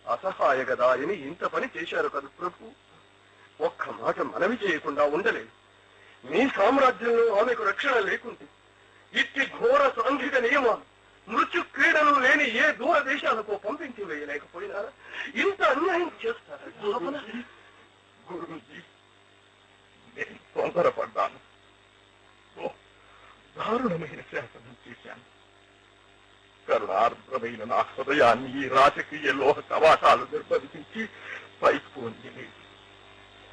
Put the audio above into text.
అసహాయగదాయని ఇంత పని చేశారు కదా ప్రభు ఒక్క మాట మనవి చేయకుండా ఉండలేదు మీ సామ్రాజ్యంలో ఆమెకు రక్షణ లేకుంటే ఇట్టి ఘోర సాంఘిక నియమాలు మృత్యు క్రీడలు లేని ఏ దూర దేశాలకు పంపించి వేయలేకపోయినారా ఇంత అన్యాయం చేస్తారా భావన? గురూజీ నేను తొందరపడ్డాను ఓ, దారుణమైన శాసనం చేశాను కరుణార్ద్రమైన నా హృదయాన్ని ఈ రాజకీయ లోహ కవాటాలు నిర్బంధించి పైకి పోనీయలేదు